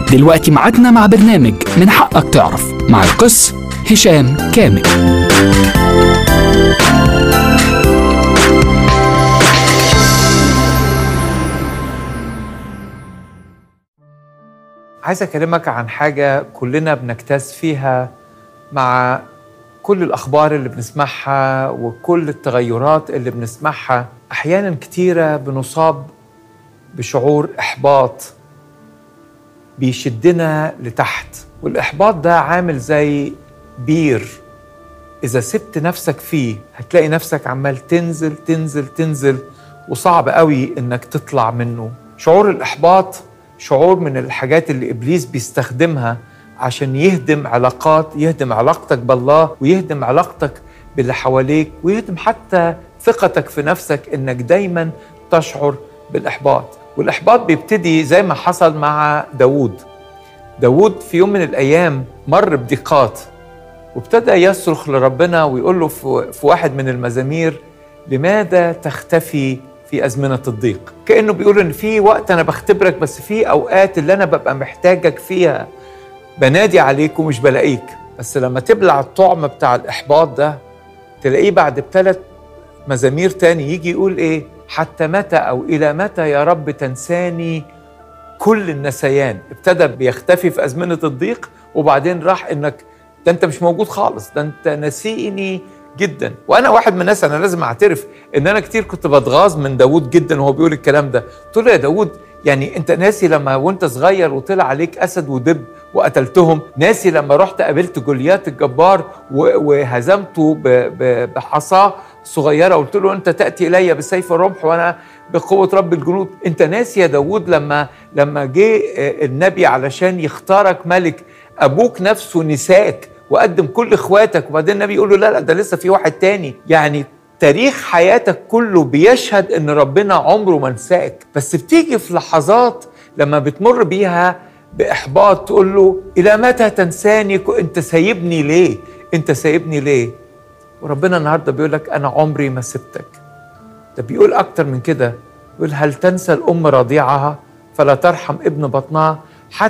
دلوقتي ميعادنا مع برنامج من حقك تعرف مع القس هشام كامل عايز اكلمك عن حاجه كلنا بنجتاز فيها مع كل الاخبار اللي بنسمعها وكل التغيرات اللي بنسمعها احيانا كتيره بنصاب بشعور احباط بيشدنا لتحت والاحباط ده عامل زي بير اذا سبت نفسك فيه هتلاقي نفسك عمال تنزل تنزل تنزل وصعب قوي انك تطلع منه شعور الاحباط شعور من الحاجات اللي ابليس بيستخدمها عشان يهدم علاقات يهدم علاقتك بالله ويهدم علاقتك باللي حواليك ويهدم حتى ثقتك في نفسك انك دايما تشعر بالاحباط والاحباط بيبتدي زي ما حصل مع داوود داوود في يوم من الايام مر بضيقات وابتدى يصرخ لربنا ويقول له في واحد من المزامير لماذا تختفي في أزمنة الضيق كأنه بيقول إن في وقت أنا بختبرك بس في أوقات اللي أنا ببقى محتاجك فيها بنادي عليك ومش بلاقيك بس لما تبلع الطعم بتاع الإحباط ده تلاقيه بعد بثلاث مزامير تاني يجي يقول إيه حتى متى أو إلى متى يا رب تنساني كل النسيان ابتدى بيختفي في أزمنة الضيق وبعدين راح إنك ده أنت مش موجود خالص ده أنت نسيني جدا وانا واحد من الناس انا لازم اعترف ان انا كتير كنت بتغاظ من داوود جدا وهو بيقول الكلام ده قلت له يا داوود يعني انت ناسي لما وانت صغير وطلع عليك اسد ودب وقتلتهم ناسي لما رحت قابلت جوليات الجبار وهزمته بحصاه صغيره قلت له انت تاتي الي بسيف الرمح وانا بقوه رب الجنود انت ناسي يا داوود لما لما جه النبي علشان يختارك ملك ابوك نفسه نساك وقدم كل اخواتك وبعدين النبي يقول له لا لا ده لسه في واحد تاني يعني تاريخ حياتك كله بيشهد ان ربنا عمره ما نساك بس بتيجي في لحظات لما بتمر بيها باحباط تقول له الى متى تنساني انت سايبني ليه انت سايبني ليه وربنا النهارده بيقول لك انا عمري ما سبتك ده بيقول اكتر من كده يقول هل تنسى الام رضيعها فلا ترحم ابن بطنها